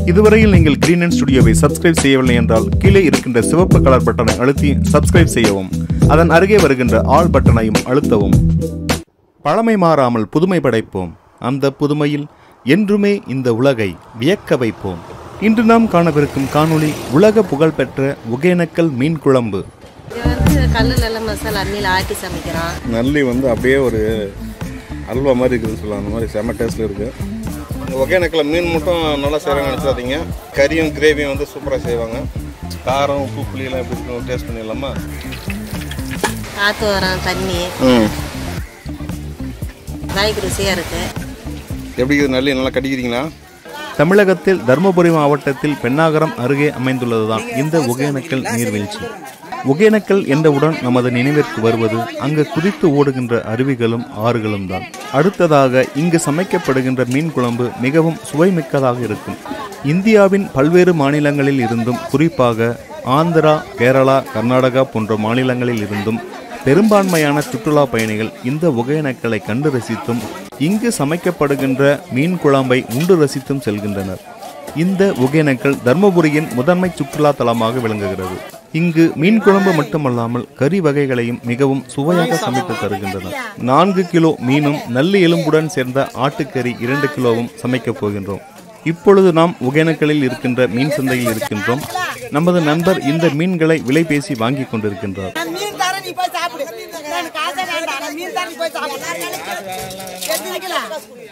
இதுவரையில் நீங்கள் green and ஸ்டுடியோவை subscribe செய்யவில்லை என்றால் கீழே இருக்கின்ற சிவப்பு கலர் பட்டனை அழுத்தி சப்ஸ்கிரைப் செய்யவும் அதன் அருகே வருகின்ற ஆல் பட்டனையும் அழுத்தவும் பழமை மாறாமல் புதுமை படைப்போம் அந்த புதுமையில் என்றுமே இந்த உலகை வியக்க வைப்போம் இன்று நாம் காணவிருக்கும் காணொளி உலக புகழ்பெற்ற ஒகேனக்கல் மீன் குழம்பு இது வந்து கல்லுல எல்லாம் மசாலா அம்மியில் ஆட்டி சமைக்கிறோம் நல்லி வந்து அப்படியே ஒரு அல்வா மாதிரி இருக்குது சொல்லலாம் அந்த மாதிரி செம்ம டேஸ்ட்டில் இருக்குது ஒகேனக்கில் மீன் மட்டும் நல்லா செய்கிறாங்க நினச்சாதீங்க கறியும் கிரேவியும் வந்து சூப்பராக செய்வாங்க காரம் உப்பு புளியெல்லாம் எப்படி இருக்கும் டேஸ்ட் பண்ணிடலாமா காற்று வரோம் தண்ணி ம் வாய்க்கு ருசியாக இருக்குது எப்படி இருக்குது நல்லி நல்லா கடிக்கிறீங்களா தமிழகத்தில் தருமபுரி மாவட்டத்தில் பெண்ணாகரம் அருகே அமைந்துள்ளதுதான் இந்த ஒகேனக்கல் நீர்வீழ்ச்சி ஒகேனக்கல் என்றவுடன் நமது நினைவிற்கு வருவது அங்கு குதித்து ஓடுகின்ற அருவிகளும் ஆறுகளும் தான் அடுத்ததாக இங்கு சமைக்கப்படுகின்ற மீன் குழம்பு மிகவும் சுவைமிக்கதாக இருக்கும் இந்தியாவின் பல்வேறு மாநிலங்களில் இருந்தும் குறிப்பாக ஆந்திரா கேரளா கர்நாடகா போன்ற மாநிலங்களில் இருந்தும் பெரும்பான்மையான சுற்றுலா பயணிகள் இந்த ஒகேனக்கலை கண்டு ரசித்தும் இங்கு சமைக்கப்படுகின்ற மீன் குழம்பை உண்டு ரசித்தும் செல்கின்றனர் இந்த ஒகேனக்கல் தர்மபுரியின் முதன்மை சுற்றுலா தலமாக விளங்குகிறது இங்கு மீன் குழம்பு மட்டுமல்லாமல் கறி வகைகளையும் மிகவும் சுவையாக சமைத்து தருகின்றனர் நான்கு கிலோ மீனும் நல்லி எலும்புடன் சேர்ந்த ஆட்டுக்கறி இரண்டு கிலோவும் சமைக்கப் போகின்றோம் இப்பொழுது நாம் ஒகேனக்கலில் இருக்கின்ற மீன் சந்தையில் இருக்கின்றோம் நமது நண்பர் இந்த மீன்களை விலை பேசி வாங்கி கொண்டிருக்கின்றார் நான் மீன் தரேன் நீ போய் சாப்பிடு நான் காசே வேண்டாம் நான் மீன் தரேன் நீ போய் சாப்பிடு எத்தனை கிலோ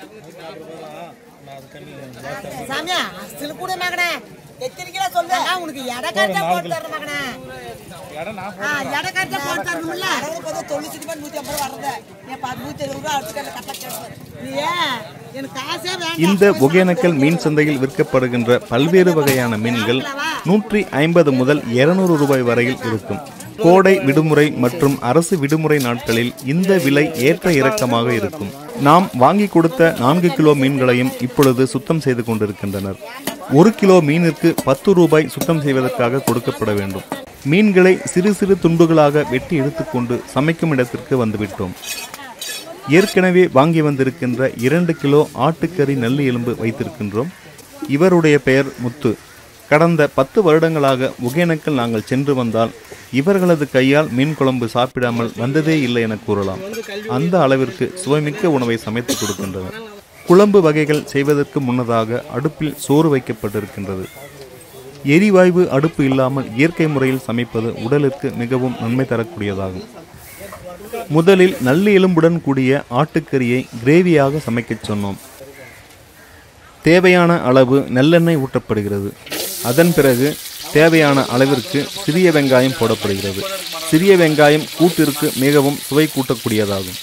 சாமியா சில கூட மகனே எத்தனை கிலோ சொல்லு நான் உனக்கு எடை கரெக்டா போட்டு தரேன் மகனே ஆ, எடை கரெக்டா போட்டு தரணும்ல தொண்ணூத்தி ரூபாய் நூத்தி ஐம்பது வர்றது நீ பத்து நூத்தி இருபது ரூபாய் அடிச்சுக்கல கரெக்டா கேட்டு நீ ஏன் எனக்கு காசே வேண்டாம் இந்த ஒகேனக்கல் மீன் சந்தையில் விற்கப்படுகின்ற பல்வேறு வகையான மீன்கள் நூற்றி ஐம்பது முதல் இருநூறு ரூபாய் வரையில் இருக்கும் கோடை விடுமுறை மற்றும் அரசு விடுமுறை நாட்களில் இந்த விலை ஏற்ற இறக்கமாக இருக்கும் நாம் வாங்கி கொடுத்த நான்கு கிலோ மீன்களையும் இப்பொழுது சுத்தம் செய்து கொண்டிருக்கின்றனர் ஒரு கிலோ மீனிற்கு பத்து ரூபாய் சுத்தம் செய்வதற்காக கொடுக்கப்பட வேண்டும் மீன்களை சிறு சிறு துண்டுகளாக வெட்டி எடுத்துக்கொண்டு சமைக்கும் இடத்திற்கு வந்துவிட்டோம் ஏற்கனவே வாங்கி வந்திருக்கின்ற இரண்டு கிலோ ஆட்டுக்கறி நல்லி எலும்பு வைத்திருக்கின்றோம் இவருடைய பெயர் முத்து கடந்த பத்து வருடங்களாக ஒகேனக்கல் நாங்கள் சென்று வந்தால் இவர்களது கையால் மீன் குழம்பு சாப்பிடாமல் வந்ததே இல்லை என கூறலாம் அந்த அளவிற்கு சுவைமிக்க உணவை சமைத்து கொடுக்கின்றனர் குழம்பு வகைகள் செய்வதற்கு முன்னதாக அடுப்பில் சோறு வைக்கப்பட்டிருக்கின்றது எரிவாயு அடுப்பு இல்லாமல் இயற்கை முறையில் சமைப்பது உடலுக்கு மிகவும் நன்மை தரக்கூடியதாகும் முதலில் நல்லி எலும்புடன் கூடிய ஆட்டுக்கறியை கிரேவியாக சமைக்கச் சொன்னோம் தேவையான அளவு நல்லெண்ணெய் ஊட்டப்படுகிறது அதன் பிறகு தேவையான அளவிற்கு சிறிய வெங்காயம் போடப்படுகிறது சிறிய வெங்காயம் கூட்டிற்கு மிகவும் சுவை கூட்டக்கூடியதாகும்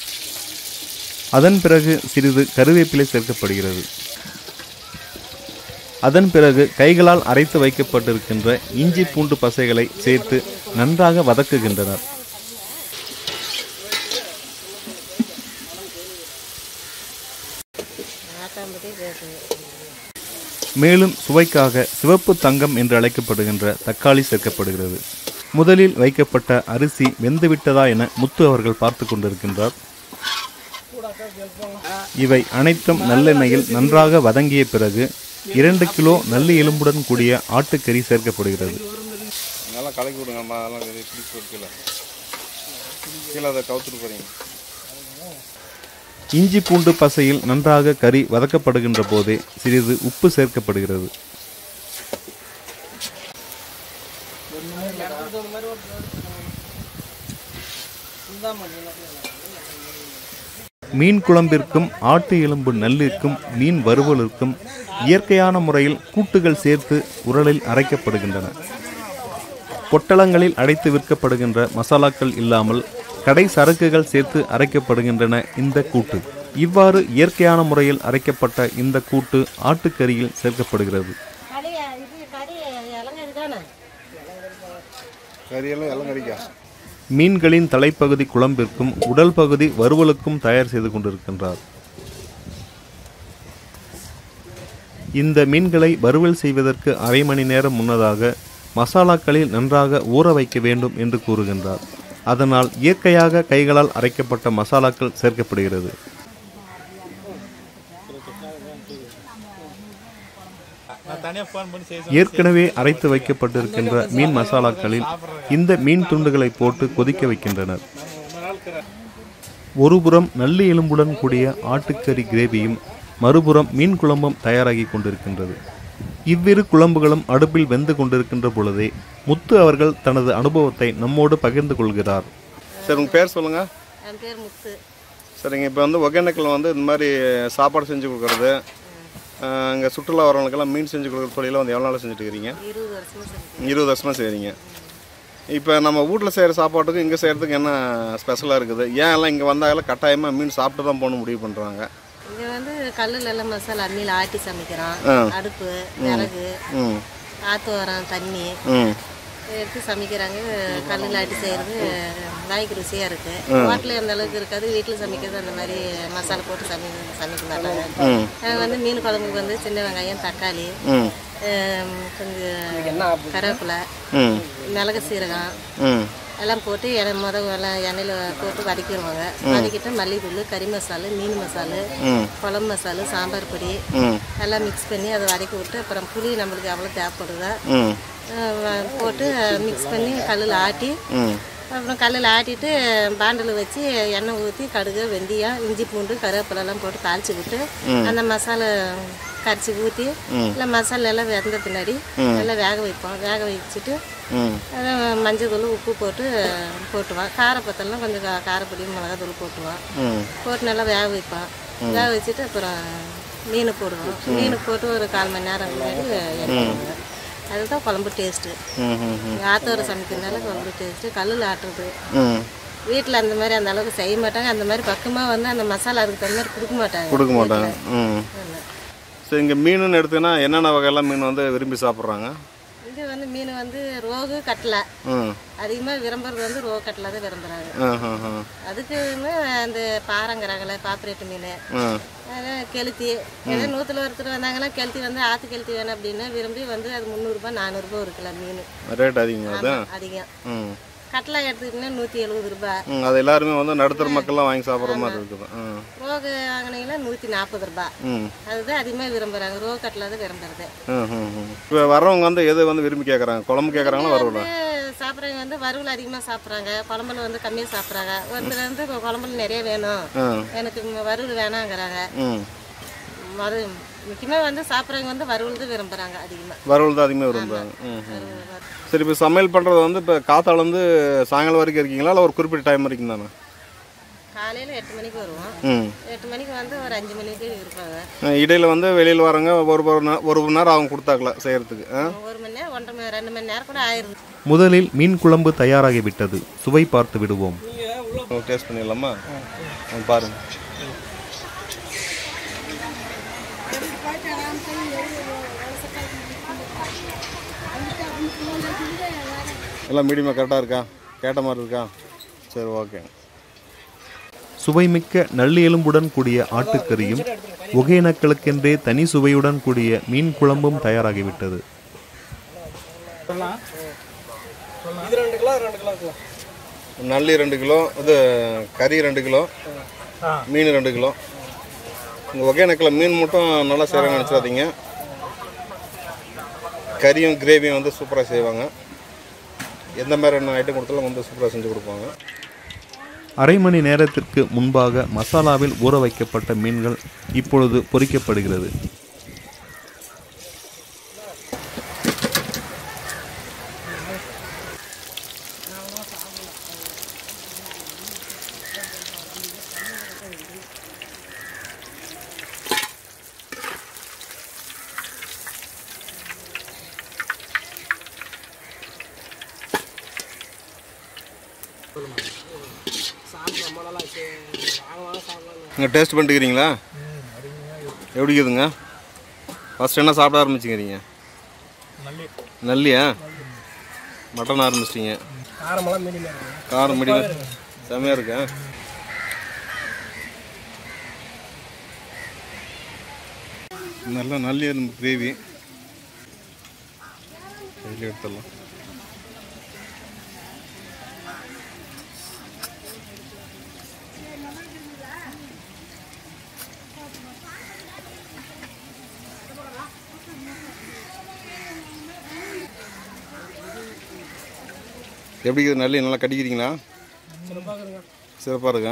அதன் பிறகு சிறிது கருவேப்பிலை சேர்க்கப்படுகிறது அதன் பிறகு கைகளால் அரைத்து வைக்கப்பட்டிருக்கின்ற இஞ்சி பூண்டு பசைகளை சேர்த்து நன்றாக வதக்குகின்றனர் ஆட்டாம்பட்டி பேசுது மேலும் சுவைக்காக சிவப்பு தங்கம் என்று அழைக்கப்படுகின்ற தக்காளி சேர்க்கப்படுகிறது முதலில் வைக்கப்பட்ட அரிசி வெந்துவிட்டதா என முத்து அவர்கள் பார்த்து கொண்டிருக்கின்றார் இவை அனைத்தும் நல்லெண்ணெயில் நன்றாக வதங்கிய பிறகு இரண்டு கிலோ நல்லி எலும்புடன் கூடிய ஆட்டுக்கறி சேர்க்கப்படுகிறது நல்லா கலக்கி விடுங்கம்மா அதெல்லாம் கீழே கீழே அதை கவுத்துட்டு போறீங்க இஞ்சி பூண்டு பசையில் நன்றாக கறி வதக்கப்படுகின்ற போதே சிறிது உப்பு சேர்க்கப்படுகிறது மீன் குழம்பிற்கும் ஆட்டு எலும்பு நல்லிற்கும் மீன் வறுவலுக்கும் இயற்கையான முறையில் கூட்டுகள் சேர்த்து உரலில் அரைக்கப்படுகின்றன பொட்டலங்களில் அடைத்து விற்கப்படுகின்ற மசாலாக்கள் இல்லாமல் கடை சரக்குகள் சேர்த்து அரைக்கப்படுகின்றன இந்த கூட்டு இவ்வாறு இயற்கையான முறையில் அரைக்கப்பட்ட இந்த கூட்டு ஆட்டுக்கறியில் சேர்க்கப்படுகிறது கறி இது கறி இலங்கை தானே கறியெல்லாம் எல்லாம் கறிக்கா மீன்களின் தலைப்பகுதி குழம்பிற்கும் உடல் பகுதி வறுவலுக்கும் தயார் செய்து கொண்டிருக்கின்றார் இந்த மீன்களை வறுவல் செய்வதற்கு அரை மணி நேரம் முன்னதாக மசாலாக்களில் நன்றாக ஊற வைக்க வேண்டும் என்று கூறுகின்றார் அதனால் இயற்கையாக கைகளால் அரைக்கப்பட்ட மசாலாக்கள் சேர்க்கப்படுகிறது ஏற்கனவே அரைத்து வைக்கப்பட்டிருக்கின்ற மீன் மசாலாக்களில் இந்த மீன் துண்டுகளை போட்டு கொதிக்க வைக்கின்றனர் ஒருபுறம் நல்லி எலும்புடன் கூடிய ஆட்டுக்கறி கிரேவியும் மறுபுறம் மீன் குழம்பும் தயாராகி கொண்டிருக்கின்றது இவ்விரு குழம்புகளும் அடுப்பில் வெந்து கொண்டிருக்கின்ற பொழுதே முத்து அவர்கள் தனது அனுபவத்தை நம்மோடு பகிர்ந்து கொள்கிறார் சரி உங்கள் பேர் சொல்லுங்கள் என் பேர் முத்து சரிங்க இப்போ வந்து ஒகேனக்கல் வந்து இந்த மாதிரி சாப்பாடு செஞ்சு கொடுக்குறது இங்கே சுற்றுலா வரவங்களுக்கெல்லாம் மீன் செஞ்சு கொடுக்குற தொழிலாம் வந்து எவ்வளோ நாள் செஞ்சுட்டு இருக்கிறீங்க இருபது வருஷமா செஞ்சு இருபது வருஷமாக செய்கிறீங்க இப்போ நம்ம வீட்டில் செய்கிற சாப்பாட்டுக்கும் இங்கே செய்கிறதுக்கு என்ன ஸ்பெஷலாக இருக்குது ஏன் எல்லாம் இங்கே வந்தாலும் கட்டாயமாக மீன் சாப்பிட்டு தான் போகணும் முடிவு பண்ணுறாங்க இங்கே வந்து கல்லுல எல்லாம் மசாலா அம்மியில் ஆட்டி சமைக்கிறோம் ஆ. அடுப்பு விறகு ம் காற்று வரம் தண்ணி ம் எடுத்து சமைக்கிறாங்க கல்லில் ஆட்டி செய்கிறது வாய்க்கு ருசியாக இருக்குது ஹோட்டலில் அந்த அளவுக்கு இருக்காது வீட்டில் சமைக்கிறது அந்த மாதிரி மசாலா போட்டு சமை சமைக்க மாட்டாங்க ம் நாங்கள் வந்து மீன் குழம்புக்கு வந்து சின்ன வெங்காயம் தக்காளி ம் ஆம், கொஞ்சம் கருவேப்பிலை ம் மிளகு சீரகம் ம் எல்லாம் போட்டு எண்ணெய் முத எல்லாம் எண்ணெயில் போட்டு வதக்கிடுவாங்க வதக்கிட்டு மல்லித்தூள் கறி மசாலு மீன் மசாலு ம் குழம்பு மசாலு சாம்பார் பொடி ம் எல்லாம் மிக்ஸ் பண்ணி அதை வதக்கி விட்டு அப்புறம் புளி நம்மளுக்கு எவ்வளோ தேவைப்படுதோ ம் அஹ் வ- போட்டு மிக்ஸ் பண்ணி கல்லில் ஆட்டி ம் அப்புறம் கல்லில் ஆட்டிட்டு பாண்டில் வச்சு எண்ணெய் ஊற்றி கடுகு வெந்தயம் இஞ்சி பூண்டு கருவேப்பிலெல்லாம் போட்டு தாளிச்சு விட்டு அந்த மசாலா கரைச்சி ஊற்றி இல்லை மசாலா எல்லாம் வெந்த பின்னாடி எல்லாம் வேக வைப்போம் வேக வச்சுட்டு ம் அதை மஞ்சள் தூள் உப்பு போட்டு போட்டுவோம் காரப்பத்தெல்லாம் கொஞ்சம் கா- காரப்பொடி மிளகாத்தூள் போட்டுவோம் ம் போட்டு நல்லா வேக வைப்போம் வேக வச்சுட்டு அப்புறம் மீன் போடுவோம் மீன் போட்டு ஒரு கால் மணி நேரம் முன்னாடி இறக்கிடுவோம் அதுதான் குழம்பு டேஸ்ட்டு ம் ம் ம் ஆத்தோரை சமைக்கிறதுனால குழம்பு டேஸ்ட்டு கல்லில் ஆட்டுறது ம் வீட்டில் அந்த மாதிரி அந்த அளவுக்கு செய்ய மாட்டாங்க அந்த மாதிரி பக்கமாக வந்து அந்த மசாலா அதுக்கு தகுந்த மாதிரி கொடுக்க மாட்டாங்க கொடுக்க மாட்டாங்க ம் ஆமா. சரி இங்கே மீனுன்னு எடுத்தீங்கன்னா என்னென்ன வகையெல்லாம் மீன் வந்து விரும்பி சாப்பிட்றாங்க இது வந்து மீன் வந்து ரோகு கட்லை ம் அதிகமாக விரும்புறது வந்து ரோகு கட்லை தான் விரும்புகிறாங்க ம் ம் ம் அதுக்குன்னு அந்த பாறைங்கிறாங்களே பாப்பரேட்டு மீன் ம் அதான் கெளுத்தி ஏதோ நூற்றுல ஒருத்தர் வந்தாங்கன்னா கெளுத்தி வந்து ஆற்று கெளுத்தி வேணும் அப்படின்னு விரும்பி வந்து அது முந்நூறுரூபா நானூறுரூபா ஒரு கிலோ மீன் ரேட் அதிகமாக அது அதிகம் ம் கட்லா எடுத்துக்கிட்டீங்கன்னா நூற்றி எழுபது ரூபாய் ம் அது எல்லாருமே வந்து நடுத்தர மக்கள்லாம் வாங்கி சாப்பிட்ற மாதிரி இருக்குது ம் ரோகு வாங்கினீங்கன்னா நூற்றி நாற்பது ரூபாய் ம் அதுதான் அதிகமாக விரும்புகிறாங்க ரோகு கட்லா தான் விரும்புறது ம் ம் ம் இப்போ வரவங்க வந்து எது வந்து விரும்பி கேட்குறாங்க குழம்பு கேட்குறாங்களா வரவில்ல சாப்பிட்றவங்க வந்து வறுவல் அதிகமாக சாப்பிட்றாங்க குழம்புல வந்து கம்மியாக சாப்பிட்றாங்க ஒருத்தர் வந்து இப்போ குழம்புல நிறைய வேணும் ம் எனக்கு ம- வறுவல் வேணாங்கிறாங்க ம் அது முக்கியமாக வந்து சாப்பிட்றவங்க வந்து வறுவல் தான் விரும்புகிறாங்க அதிகமாக வரவல் தான் அதிகமாக விரும்புகிறாங்க ம் ம் சரி இப்போ சமையல் பண்ணுறது வந்து இப்போ காத்தாலேருந்து சாயங்காலம் வரைக்கும் இருக்கீங்களா இல்லை ஒரு குறிப்பிட்ட டைம் வரைக்கும் தானே காலையில் எட்டு மணிக்கு வருவோம் ம் எட்டு மணிக்கு வந்து ஒரு அஞ்சு மணிக்கு இருப்பாங்க அஹ் இடையில வந்து வெளியில் வரவங்க ஒரு ஒரு நே- ஒரு மணி நேரம் அவங்க கொடுத்தாக்கல செய்கிறதுக்கு ஆ ஒரு மணி நேரம் ஒன்றரை மணி ரெண்டு மணி நேரம் கூட ஆயிடுது முதலில் மீன் குழம்பு தயாராகிவிட்டது சுவை பார்த்து விடுவோம் டேஸ்ட் பண்ணிடலாமா ஆ, பாருங்க எல்லாம் மீடியமாக கரெக்டாக இருக்கா கேட்ட மாதிரி இருக்கா சரி ஓகே சுவைமிக்க நல்லி எலும்புடன் கூடிய ஆட்டுக்கறியும் ஒகேனக்களுக்கென்றே தனி சுவையுடன் கூடிய மீன் குழம்பும் தயாராகிவிட்டது நல்லி ரெண்டு கிலோ இது கறி ரெண்டு கிலோ மீன் ரெண்டு கிலோ இங்கே ஒகேனக்கில் மீன் மட்டும் நல்லா செய்கிறாங்க நினச்சிடாதீங்க கறியும் கிரேவியும் வந்து சூப்பராக செய்வாங்க எந்த மாதிரியான ஐட்டம் கொடுத்தாலும் வந்து சூப்பராக செஞ்சு கொடுப்பாங்க அரை மணி நேரத்திற்கு முன்பாக மசாலாவில் ஊற வைக்கப்பட்ட மீன்கள் இப்பொழுது பொரிக்கப்படுகிறது நீங்கள் டேஸ்ட் பண்ணிட்டுக்கிறீங்களா எப்படி இருக்குதுங்க ஃபஸ்ட் என்ன சாப்பிட ஆரம்பிச்சுக்கிறீங்க நல்லியா மட்டன் ஆரம்பிச்சிட்டிங்க காரம் மீடியம் செம்மையாக இருக்கா நல்லா நல்ல கிரேவி கையில் எடுத்துடலாம் எப்படி இருக்குது நல்லி நல்லா கடிக்கிறீங்களா சிறப்பாக இருக்கா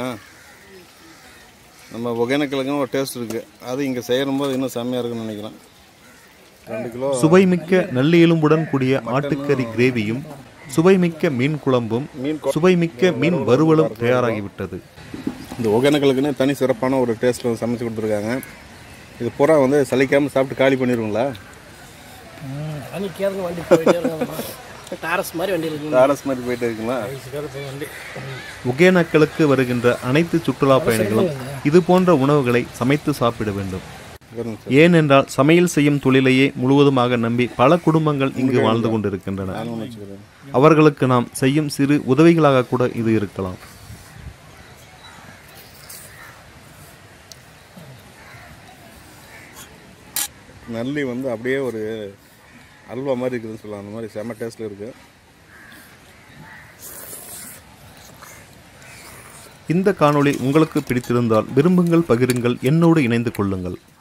நம்ம ஒகேனக்கிழங்கும் ஒரு டேஸ்ட் இருக்குது அது இங்கே செய்யும்போது இன்னும் செம்மையாக இருக்குன்னு நினைக்கிறேன் ரெண்டு கிலோ சுவைமிக்க நல்லி எலும்புடன் கூடிய ஆட்டுக்கறி கிரேவியும் சுவைமிக்க மீன் குழம்பும் மீன் சுவைமிக்க மீன் வறுவலும் தயாராகிவிட்டது இந்த ஒகேனக்கிழங்குன்னு தனி சிறப்பான ஒரு டேஸ்ட்டில் வந்து சமைச்சு கொடுத்துருக்காங்க இது பூரா வந்து சலிக்காமல் சாப்பிட்டு காலி பண்ணிடுவீங்களா அன்னைக்கு வண்டி போயிட்டே இருக்காங்க டாரஸ் மாதிரி வண்டி இருக்கு ஆர்எஸ் மாதிரி போயிட்டு இருக்குங்களா வண்டி ஒகேனக்கலுக்கு வருகின்ற அனைத்து சுற்றுலா பயணிகளும் இது போன்ற உணவுகளை சமைத்து சாப்பிட வேண்டும் பாருங்க சார் ஏனென்றால் சமையல் செய்யும் தொழிலையே முழுவதுமாக நம்பி பல குடும்பங்கள் இங்கு வாழ்ந்து கொண்டிருக்கின்றன நானும் வச்சுக்கிறேன் அவர்களுக்கு நாம் செய்யும் சிறு உதவிகளாக கூட இது இருக்கலாம் நல்லி வந்து அப்படியே ஒரு அல்வா மாதிரி இருக்குதுன்னு சொல்லலாம் அந்த மாதிரி செம்ம டேஸ்ட்டில் இருக்குது இந்த காணொளி உங்களுக்கு பிடித்திருந்தால் விரும்புங்கள் பகிருங்கள் என்னோடு இணைந்து கொள்ளுங்கள்